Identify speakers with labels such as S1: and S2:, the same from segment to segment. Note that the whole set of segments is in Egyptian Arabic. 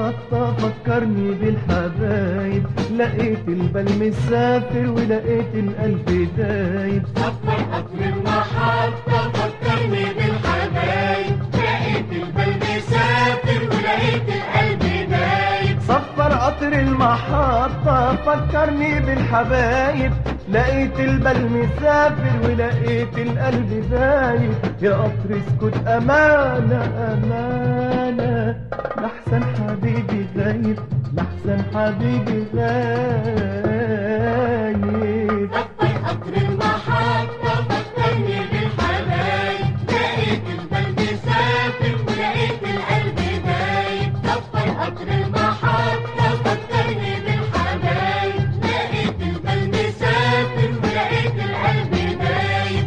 S1: المحطة فكرني بالحبايب لقيت البال مسافر ولقيت القلب دايب
S2: صفر قطر المحطة فكرني بالحبايب لقيت البال مسافر ولقيت القلب دايب
S1: صفر قطر المحطة فكرني بالحبايب لقيت البال مسافر ولقيت القلب دايب يا قطر اسكت أمانة أمانة لحسن حبيبي غايب لحسن حبيبي غايب
S2: صفر قطر المحطة فكرني بالحبايب لقيت البال مسافر ولقيت القلب دايب صفر قطر المحطة فكرني بالحبايب لقيت البال مسافر ولقيت القلب دايب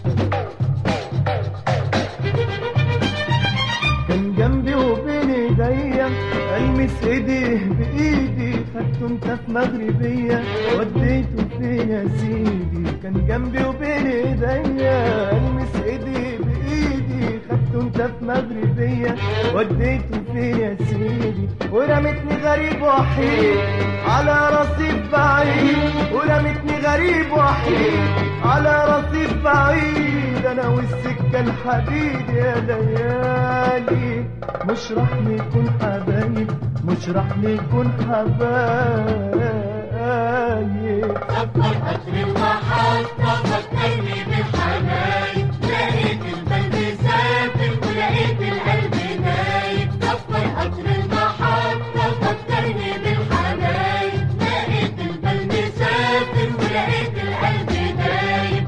S1: كان جنبي وبين ايديا المس ايديه بايدي خدته انت في مغربيه وديته فين يا سيدي كان جنبي وبين ايديا المس ايديه بايدي خدته انت في مغربيه وديته فين يا سيدي ورمتني غريب وحيد على رصيف بعيد ورمتني غريب وحيد على رصيف بعيد انا والسكه الحديد يا ليالي مش راح نكون حبايب مش راح نكون حبايب
S2: صفر قطر المحطة فكرني بالحبايب لقيت البلد سافر ولقيت القلب نايم صفر قطر المحطة فكرني بالحبايب لقيت البلد سافر ولقيت القلب نايم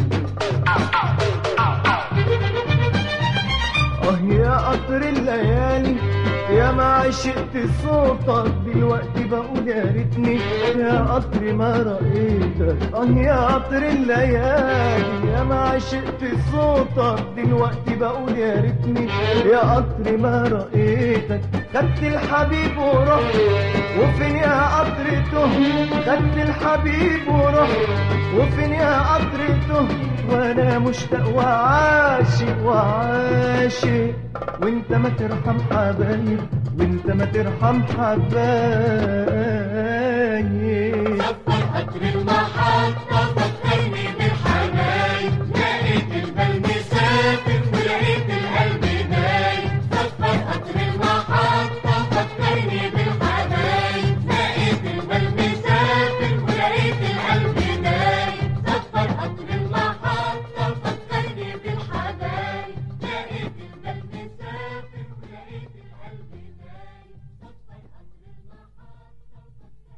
S1: اه يا قطر الليالي يا ما عشقت صوتك دلوقتي بقول يا ريتني يا قطر ما رأيتك اه يا قطر الليالي يا ما عشقت صوتك دلوقتي بقول يا ريتني يا قطر ما رأيتك خدت الحبيب ورحت وفين يا قطر تهت خدت الحبيب ورحت وفين يا قطر تهت وانا مشتاق وعاشق وعاشق وانت ما ترحم حبايب وانت ما ترحم حبايب
S2: صفر قطر المحطة